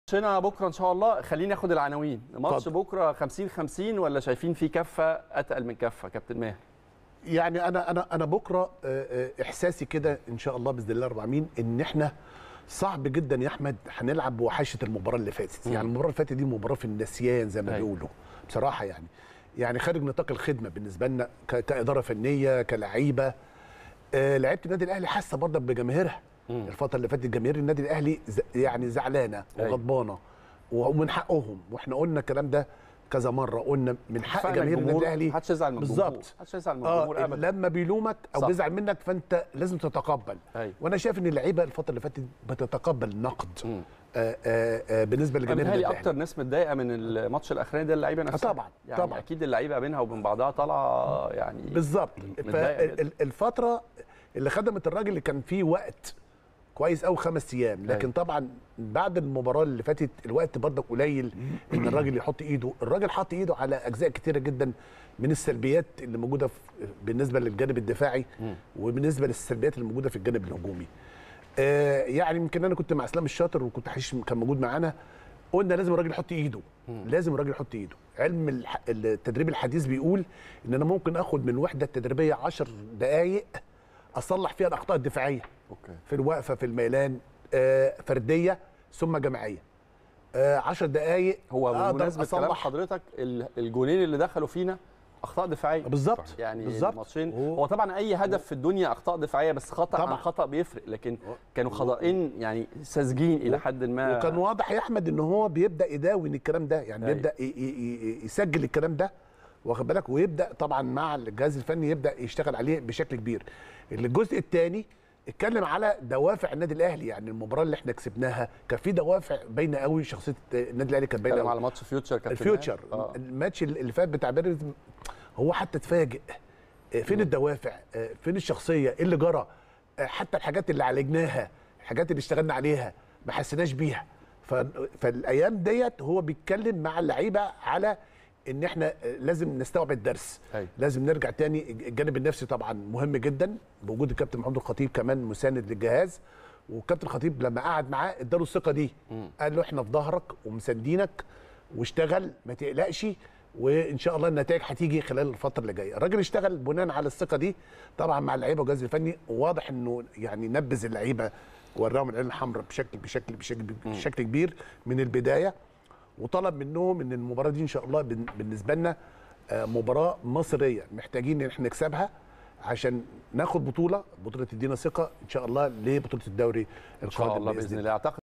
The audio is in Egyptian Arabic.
ماتشنا بكره ان شاء الله خليني ناخد العناوين ماتش اتفضل. بكره 50 50 ولا شايفين في كفه اتقل من كفه كابتن ماهر يعني انا انا انا بكره آه، آه، احساسي كده ان شاء الله باذن الله 400 ان احنا صعب جدا يا احمد هنلعب بوحشه المباراه اللي فاتت مم. يعني المباراه اللي فاتت دي مباراه في النسيان زي ما أيوة. بيقولوا بصراحه يعني يعني خارج نطاق الخدمه بالنسبه لنا ك- كاداره فنيه كلعيبه آه، لعيبه النادي الاهلي حاسه برضك بجماهيرها مم. الفتره اللي فاتت جماهير النادي الاهلي ز- يعني زعلانه أيوة. وغضبانه ومن حقهم واحنا قلنا الكلام ده كذا مره قلنا من حق فعلا جماهير النادي الجمهور- الاهلي محدش يزعل من الجمهور بالظبط. محدش يزعل من اه الجمهور ابدا لما بيلومك او صح. بيزعل منك فانت لازم تتقبل ايوه وانا شايف ان اللعيبه الفتره اللي فاتت بتتقبل النقد مم. آه آه آه بالنسبه انا لجماهير متهيألي النادي اكتر الأهلي. ناس متضايقه من الماتش الاخراني ده اللعيبه نفسها طبعاً، يعني طبعاً. اكيد اللعيبه بينها وبين بعضها طالعه يعني بالظبط متضايقة جداً. فالفتره اللي خدمت الراجل اللي كان فيه وقت كويس قوي خمس ايام لكن أيوة. طبعا بعد المباراه اللي فاتت الوقت برضك قليل ان الراجل يحط ايده الراجل حط ايده على اجزاء كتيره جدا من السلبيات اللي موجوده في بالنسبه للجانب الدفاعي مم. وبالنسبه للسلبيات اللي موجوده في الجانب الهجومي آه يعني يمكن انا كنت مع اسلام الشاطر وكنت حشيش كان موجود معانا قلنا لازم الراجل يحط ايده مم. لازم الراجل يحط ايده علم الح- التدريب الحديث بيقول ان انا ممكن اخد من وحده تدريبيه 10 دقائق اصلح فيها الاخطاء الدفاعيه اوكي في الوقفه في الميلان آه فرديه ثم جماعيه آه 10 دقائق هو أقدر بمناسبه كلام أصلح. حضرتك ال- الجونين اللي دخلوا فينا اخطاء دفاعيه بالظبط يعني بالظبط. الماتشين هو- هو طبعا اي هدف في الدنيا اخطاء دفاعيه بس خطا طبعاً. عن خطا بيفرق لكن و- كانوا خطأين يعني ساذجين الى حد ما وكان واضح يا احمد ان هو بيبدا يداوي الكلام ده يعني أيوة. بيبدا ي- ي- ي- يسجل الكلام ده واخد بالك ويبدا طبعا مع الجهاز الفني يبدا يشتغل عليه بشكل كبير الجزء الثاني اتكلم على دوافع النادي الاهلي يعني المباراه اللي احنا كسبناها كان في دوافع باينه قوي شخصيه النادي الاهلي كانت باينه بتكلم قوي. على ماتش فيوتشر كابتن الفيوتشر ماهر. آه. الماتش اللي فات بتاع بيراميدز هو حتى اتفاجئ آه، فين الدوافع آه، فين الشخصيه ايه اللي جرى آه، حتى الحاجات اللي عالجناها الحاجات اللي اشتغلنا عليها ما حسيناش بيها ف- فالايام ديت هو بيتكلم مع اللعيبه على ان احنا آه، لازم نستوعب الدرس أيوة. لازم نرجع تاني الجانب النفسي طبعا مهم جدا بوجود الكابتن محمود الخطيب كمان مساند للجهاز والكابتن الخطيب لما قعد معاه اداله الثقه دي مم. قال له احنا في ظهرك ومساندينك واشتغل ما تقلقش وان شاء الله النتائج هتيجي خلال الفتره اللي جايه الراجل اشتغل بناء على الثقه دي طبعا مع اللعيبه والجهاز الفني وواضح انه يعني نبذ اللعيبه وراهم العين الحمراء بشكل بشكل بشكل بشكل كبير من البدايه وطلب منهم ان المباراه دي ان شاء الله بن- بالنسبه لنا آه، مباراه مصريه محتاجين ان احنا نكسبها عشان ناخد بطوله بطوله تدينا ثقه ان شاء الله لبطوله الدوري ان شاء الله باذن الله اعتقد